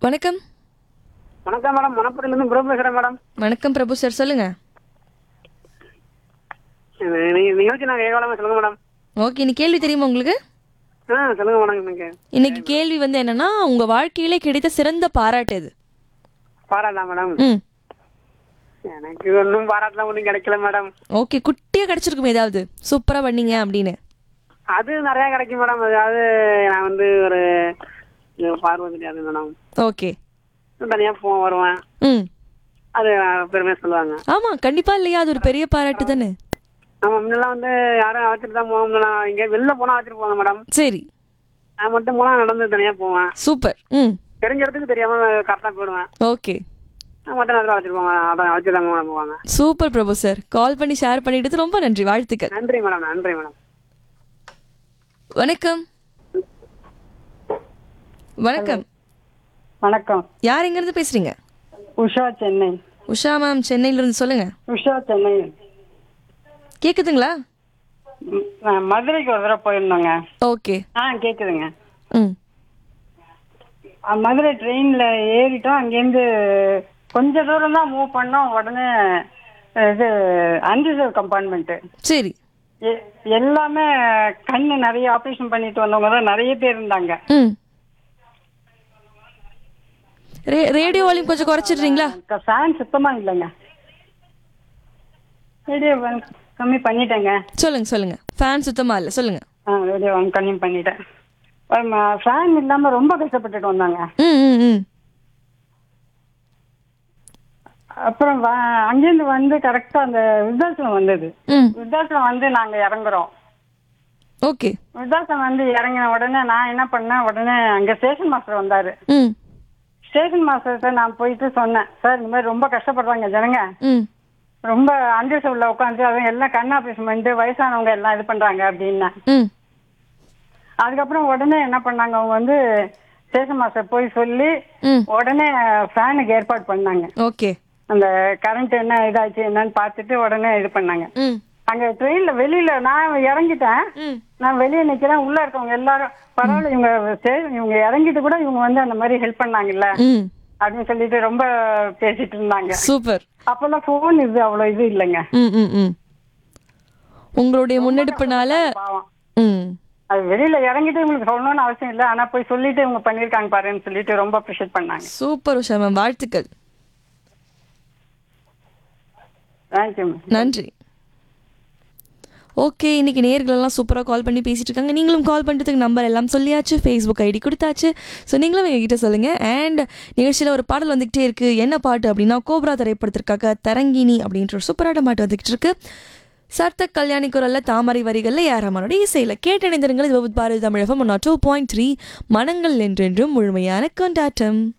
வணக்கம் வணக்கம் மேடம் மணப்பூர்லேருந்து பிரபு பேசுகிறேன் மேடம் வணக்கம் பிரபு சார் சொல்லுங்க நீங்கள் நிகழ்ச்சி நாங்கள் ஏகாலமாக சொல்லுங்கள் மேடம் ஓகே இன்னைக்கு கேள்வி தெரியுமா உங்களுக்கு ஆ சொல்லுங்கள் மேடம் எனக்கு இன்னைக்கு கேள்வி வந்து என்னன்னா உங்க வாழ்க்கையிலே கிடைத்த சிறந்த பாராட்டு இது பாராட்டலாம் மேடம் ம் எனக்கு ஒன்றும் பாராட்டலாம் ஒன்றும் கிடைக்கல மேடம் ஓகே குட்டியா கிடைச்சிருக்கும் ஏதாவது சூப்பரா பண்ணீங்க அப்படின்னு அது நிறையா கிடைக்கும் மேடம் அதாவது நான் வந்து ஒரு இது பார்வை கிடையாது மேடம் ஓகே தனியாக போ வருவேன் ம் அது பெருமையாக சொல்லுவாங்க ஆமா கண்டிப்பா இல்லையா அது ஒரு பெரிய பாராட்டு தானே ஆமாம் முன்னெல்லாம் வந்து யாரும் அழைச்சிட்டு தான் போவோம் முன்னெல்லாம் இங்கே வெளில போனால் அழைச்சிட்டு போவாங்க மேடம் சரி நான் மட்டும் போனால் நடந்து தனியாக போவேன் சூப்பர் ம் தெரிஞ்ச இடத்துக்கு தெரியாமல் கரெக்டாக போயிடுவேன் ஓகே நான் மட்டும் நேரத்தில் அழைச்சிட்டு போவாங்க அதான் அழைச்சிட்டு தாங்க மேடம் போவாங்க சூப்பர் பிரபு சார் கால் பண்ணி ஷேர் பண்ணிட்டு ரொம்ப நன்றி வாழ்த்துக்கள் நன்றி மேடம் நன்றி மேடம் வணக்கம் வணக்கம் வணக்கம் யார் எங்க இருந்து பேசுறீங்க உஷா சென்னை உஷா மேம் சென்னையில இருந்து சொல்லுங்க உஷா சென்னை கேக்குதுங்களா ம், நான் மதுரைக்கு ஒரு தடவை போயிருந்தோங்க ஓகே ஆ கேட்குதுங்க ம் அ, மதுரை ட்ரெயினில் ஏறிட்டோம் அங்கேருந்து கொஞ்ச தூரம் தான் மூவ் பண்ணோம் உடனே இது அன்ரிசர்வ் கம்பார்ட்மெண்ட்டு சரி எ- எல்லாமே கண்ணு நிறைய ஆப்ரேஷன் பண்ணிட்டு வந்தவங்க தான் நிறைய பேர் இருந்தாங்க ம் ரே ரேடியோ வால்யூம் கொஞ்சம் குறைச்சிடுறீங்களா ஃபேன் சுத்தமா இல்லைங்க ரேடியோ கம்மி பண்ணிட்டேங்க சொல்லுங்க சொல்லுங்க ஃபேன் சுத்தமா இல்ல சொல்லுங்க ஆ ரேடியோ கம்மி பண்ணிட்டேன் ஃபேன் இல்லாம ரொம்ப கஷ்டப்பட்டுட்டு வந்தாங்க ம் ம் ம் அப்புறம் வ- அங்கேருந்து வந்து கரெக்டா அந்த விருத்தாசலம் வந்தது ம் விருத்தாசலம் வந்து நாங்க இறங்குறோம் ஓகே விருத்தாசலம் வந்து இறங்கின உடனே நான் என்ன பண்ணேன் உடனே அங்க ஸ்டேஷன் மாஸ்டர் வந்தாரு ம் ஸ்டேஷன் மாஸ்டர்கிட்ட நான் போயிட்டு சொன்னேன் சார் இந்த மாதிரி ரொம்ப கஷ்டப்படுறாங்க ஜனங்க ம் ரொம்ப அண்டர்சவுல உட்காந்து அவங்க எல்லாம் கண் ஆபரேஷன் பண்ணிட்டு வயசானவங்க எல்லாம் இது பண்றாங்க அப்படின்னேன் ம் அதுக்கப்புறம் உடனே என்ன பண்ணாங்க அவங்க வந்து ஸ்டேஷன் மாஸ்டர் போய் சொல்லி ம் உடனே ஃபேனுக்கு ஏற்பாடு பண்ணாங்க ஓகே அந்த கரண்ட் என்ன இதாச்சு என்னன்னு பார்த்துட்டு உடனே இது பண்ணாங்க ம் அங்க ட்ரெயின்ல வெளியில நான் இறங்கிட்டேன் ம் நான் வெளியே நிக்கிறேன் உள்ள இருக்கவங்க எல்லாரும் பரவாயில்ல இவங்க ஸ்டே- இவங்க இறங்கிட்டு கூட இவங்க வந்து அந்த மாதிரி ஹெல்ப் பண்ணாங்கல்ல ம் அப்படின்னு சொல்லிட்டு ரொம்ப பேசிட்டு இருந்தாங்க சூப்பர் அப்பெல்லாம் போன் இது அவ்வளவு இது இல்லைங்க ம் ம் ம் உங்களுடைய முன்னெடுப்புனால பாவம் ம் அது வெளியில இறங்கிட்டு இவங்களுக்கு சொல்லணும்னு அவசியம் இல்லை ஆனா போய் சொல்லிட்டு இவங்க பண்ணிருக்காங்க பாருன்னு சொல்லிட்டு ரொம்ப அப்ரிஷியேட் பண்ணாங்க சூப்பர் உஷா மேம் வாழ்த்துக்கள் தேங்க்யூ நன்றி ஓகே இன்னைக்கு நேர்களெல்லாம் சூப்பராக கால் பண்ணி பேசிட்டு இருக்காங்க நீங்களும் கால் பண்ணுறதுக்கு நம்பர் எல்லாம் சொல்லியாச்சு ஃபேஸ்புக் ஐடி கொடுத்தாச்சு ஸோ நீங்களும் எங்ககிட்ட சொல்லுங்கள் அண்ட் நிகழ்ச்சியில் ஒரு பாடல் வந்துக்கிட்டே இருக்குது என்ன பாட்டு அப்படின்னா கோப்ரா திரைப்படத்திற்காக தரங்கினி அப்படின்ற ஒரு சூப்பரான பாட்டு வந்துக்கிட்டு இருக்கு சர்த்த கல்யாணி குரல்ல தாமரை வரிகளில் யாரமனோட இசையில் கேட்டணிந்திருங்கள் இது Bharathi Tamizhagam one two point three மனங்கள் என்றென்றும் முழுமையான கொண்டாட்டம்